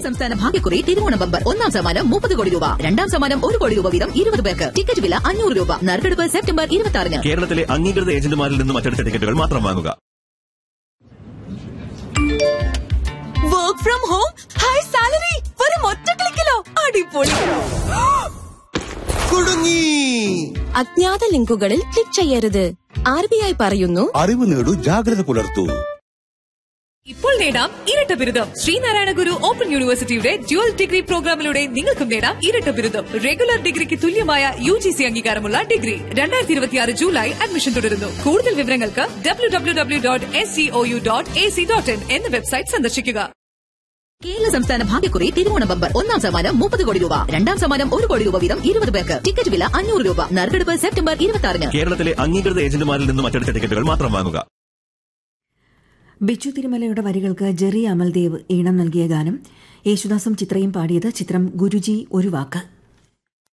സംസ്ഥാന ഭാഗ്യക്കുറി തിരുവോണ ബമ്പർ ഒന്നാം സമ്മാനം മുപ്പത് കോടി രൂപ രണ്ടാം സമ്മാനം ഒരു കോടി രൂപ വീതം ഇരുപത് പേർക്ക് ടിക്കറ്റ് വില അഞ്ഞൂറ് രൂപ നറുക്കെടുപ്പ് സെപ്റ്റംബർ ഇരുപത്തി ആറിന് കേരളത്തിലെ അംഗീകൃത ഏജന്റുമാരിൽ നിന്നും അച്ചടിച്ച ടിക്കറ്റുകൾ മാത്രം വാങ്ങുക work from home high salary വെറും ഒറ്റ ക്ലിക്കിലോ അടിപൊളി കുടുങ്ങി അജ്ഞാത ലിങ്കുകളിൽ ക്ലിക്ക് ചെയ്യരുത് ആർ ബി ഐ പറയുന്നു അറിവ് നേടൂ ജാഗ്രത പുലർത്തൂ ഇപ്പോൾ നേടാം ഇരട്ട ബിരുദം ശ്രീനാരായണ ഗുരു ഓപ്പൺ യൂണിവേഴ്സിറ്റിയുടെ ഡ്യുവൽ ഡിഗ്രി പ്രോഗ്രാമിലൂടെ നിങ്ങൾക്കും നേടാം ഇരട്ട ബിരുദം റെഗുലർ ഡിഗ്രിക്ക് തുല്യമായ യു ജി സി അംഗീകാരമുള്ള ഡിഗ്രി രണ്ടായിരത്തി ഇരുപത്തിയാറ് ജൂലൈ അഡ്മിഷൻ തുടരുന്നു കൂടുതൽ വിവരങ്ങൾക്ക് W W W dot S C O U dot A C dot in എന്ന വെബ്സൈറ്റ് സന്ദർശിക്കുക കേരള സംസ്ഥാന ഭാഗ്യക്കുറി തിരുവോണ ബമ്പർ ഒന്നാം സമ്മാനം മുപ്പത് കോടി രൂപ രണ്ടാം സമ്മാനം ഒരു കോടി രൂപ വീതം ഇരുപത് പേർക്ക് ടിക്കറ്റ് വില അഞ്ഞൂറ് രൂപ നറുക്കെടുപ്പ് സെപ്റ്റംബർ ഇരുപത്തി ആറിന് കേരളത്തിലെ അംഗീകൃത ഏജന്റുമാരിൽ നിന്നും അച്ചടിച്ച ടിക്കറ്റുകൾ മാത്രം വാങ്ങുക ബിച്ചു തിരുമലയുടെ വരികൾക്ക് ജെറി അമൽദേവ് ഈണം നൽകിയ ഗാനം യേശുദാസും ചിത്രയും പാടിയത് ചിത്രം ഗുരുജി ഒരു വാക്ക്